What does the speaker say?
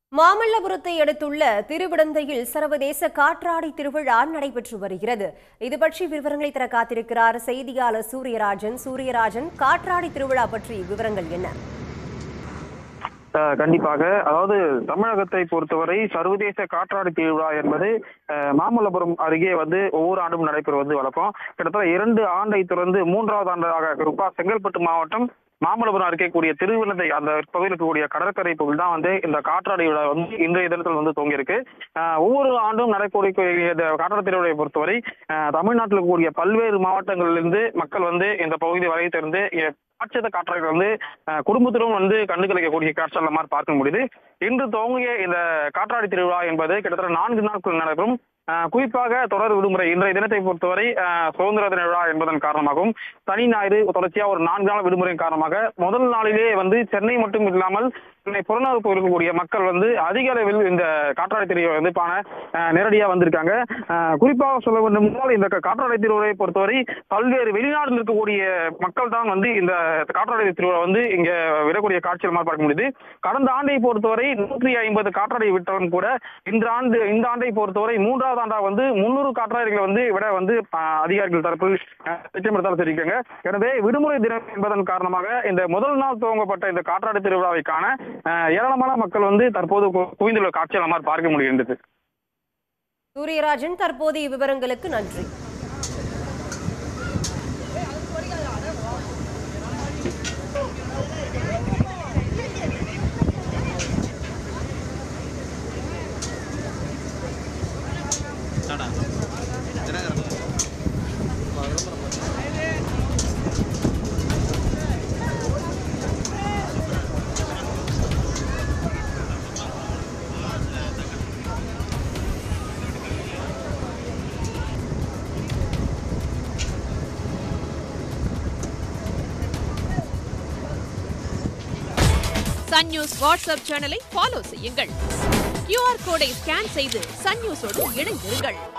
மாமல்லபுரத்தை அடுத்துள்ள திருவிடந்தையில் சர்வதேச காற்றாடி திருவிழா நடைபெற்று வருகிறது இது பற்றி விவரங்களை தர காத்திருக்கிறார் செய்தியாளர் சூரியராஜன் சூரியராஜன் காற்றாடி திருவிழா பற்றி விவரங்கள் என்ன அஹ் கண்டிப்பாக அதாவது தமிழகத்தை பொறுத்தவரை சர்வதேச காற்றாடி திருவிழா என்பது அஹ், மாமல்லபுரம் அருகே வந்து ஒவ்வொரு ஆண்டும் நடைபெறுவது வழக்கம் கிட்டத்தட்ட இரண்டு ஆண்டை தொடர்ந்து மூன்றாவது ஆண்டாக குறிப்பா செங்கல்பட்டு மாவட்டம் மாமல்லபுரம் அருகே கூடிய திருவிழந்தை அந்த பகுதியில் இருக்கக்கூடிய கடற்கரை பகுதியில் தான் வந்து இந்த காற்றாடி விழா வந்து இன்றைய தினத்தில் வந்து துவங்கியிருக்கு அஹ், ஒவ்வொரு ஆண்டும் நடைபெறக்கூடிய இந்த காற்றாடி திருவிழாவை பொறுத்தவரை அஹ், தமிழ்நாட்டில் இருக்கக்கூடிய பல்வேறு மாவட்டங்களிலிருந்து மக்கள் வந்து இந்த பகுதி வரை திறந்து காட்சியத காற்றாடிகள் வந்து அஹ், குடும்பத்திலும் வந்து கண்டு கழிக்கக்கூடிய காட்சிகள் மாதிரி பார்க்க முடியுது இன்று துவங்கிய இந்த காற்றாடி திருவிழா என்பது கிட்டத்தட்ட நான்கு நாட்கள் நடைபெறும் அஹ், குறிப்பாக தொடர் விடுமுறை இன்றைய தினத்தை பொறுத்தவரை அஹ், சுதந்திர தின விழா என்பதன் காரணமாகவும் சனி ஞாயிறு தொடர்ச்சியா ஒரு நான்கு நாள் விடுமுறையின் காரணமாக முதல் நாளிலேயே வந்து சென்னை மட்டும் இல்லாமல் சென்னை புறநகர் இருக்கக்கூடிய மக்கள் வந்து அதிக அளவில் இந்த காற்றாடி திருவிழா வந்து பான அஹ், நேரடியா வந்திருக்காங்க அஹ், குறிப்பாக சொல்ல வேண்டும் என்றால் இந்த காற்றாடி திருவிழாவை பொறுத்தவரை பல்வேறு வெளிநாட்டில் இருக்கக்கூடிய மக்கள் தான் வந்து இந்த காற்றாடி திருவிழா வந்து இங்க விடக்கூடிய காட்சிகள் மாதிரி பார்க்க முடியுது கடந்த ஆண்டை பொறுத்தவரை நூற்றி ஐம்பது காற்றாடி விட்டவன் கூட இந்த ஆண்டு இந்த ஆண்டை பொறுத்தவரை மூன்றாவது ஆண்டா வந்து முன்னூறு காற்றாடிகளை வந்து விட வந்து அஹ், அதிகாரிகள் தரப்பில் அஹ், திட்டமிட்டதாக தெரிவிக்காங்க எனவே விடுமுறை தினம் என்பதன் காரணமாக இந்த முதல் நாள் துவங்கப்பட்ட இந்த காற்றாடி திருவிழாவை காண அஹ், ஏராளமான மக்கள் வந்து தற்போது கு- குவிந்துள்ள காட்சிகள் மாதிரி பார்க்க முடிகின்றது சூரியராஜன் தற்போதைய விவரங்களுக்கு நன்றி சன் நியூஸ் வாட்ஸ்அப் சேனலை ஃபாலோ செய்யுங்கள் கியூஆர் கோடை ஸ்கேன் செய்து சன் நியூஸோடு இணைந்திருங்கள்